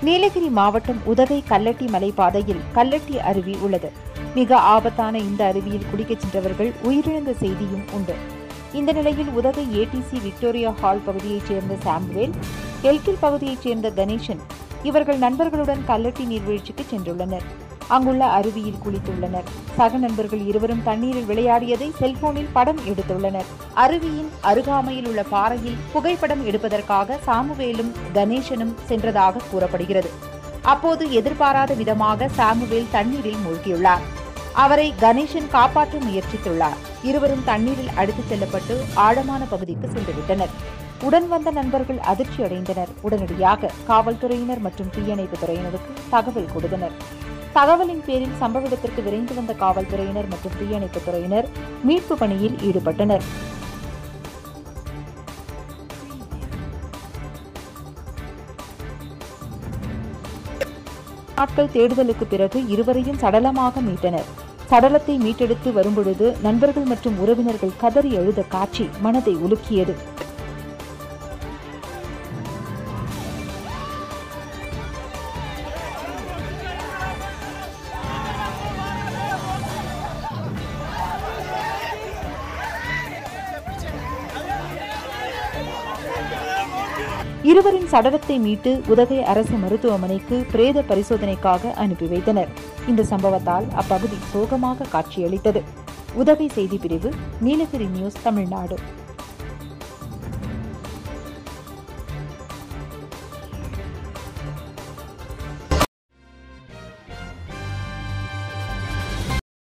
நீலகிரி மாவட்டம் உதகை கல்லட்டி மலைப்பாதையில் கல்லட்டி அருவி உள்ளது மிக ஆபத்தான இந்த அருவியில் குளிக்கச் சென்றவர்கள் உயிரிழந்த செய்தியும் உண்டு இந்த நிலையில் உதகை ஏடிசி விக்டோரியா ஹால் பகுதியைச் சேர்ந்த சாம்புவேல் எல்கில் பகுதியைச் சேர்ந்த கணேசன் இவர்கள் நண்பர்களுடன் கல்லட்டி நீர்வீழ்ச்சிக்கு சென்றுள்ளனர் அங்குள்ள அருவியில் குளித்துள்ளனர் சக நண்பர்கள் இருவரும் தண்ணீரில் விளையாடியதை செல்போனில் படம் எடுத்துள்ளனர் அருவியின் அருகாமையில் உள்ள பாறையில் புகைப்படம் எடுப்பதற்காக சாமுவேலும் கணேசனும் சென்றதாக கூறப்படுகிறது அப்போது எதிர்பாராத விதமாக சாமுவேல் தண்ணீரில் மூழ்கியுள்ளார் அவரை கணேசன் காப்பாற்ற முயற்சித்துள்ளார் இருவரும் தண்ணீரில் அடித்துச் செல்லப்பட்டு ஆழமான பகுதிக்கு சென்றுவிட்டனர் உடன் வந்த நண்பர்கள் அதிர்ச்சி அடைந்தனர் உடனடியாக காவல்துறையினர் மற்றும் தீயணைப்பு துறையினருக்கு தகவல் கொடுத்தனர் தகவலின் பேரில் சம்பவ இடத்திற்கு விரைந்து வந்த காவல்துறையினர் மற்றும் தீயணைப்பு துறையினர் மீட்பு பணியில் ஈடுபட்டனர் நாட்கள் தேடுதலுக்கு பிறகு இருவரையும் சடலமாக மீட்டனர் சடலத்தை மீட்டெடுத்து வரும்பொழுது நண்பர்கள் மற்றும் உறவினர்கள் கதறி எழுத காட்சி மனதை உலுக்கியது இருவரின் சடலத்தை மீட்டு உதகை அரசு மருத்துவமனைக்கு பிரேத பரிசோதனைக்காக அனுப்பி வைத்தனர் இந்த சம்பவத்தால் அப்பகுதி சோகமாக காட்சியளித்தது உதகை செய்தி பிரிவு நீலகிரி நியூஸ் தமிழ்நாடு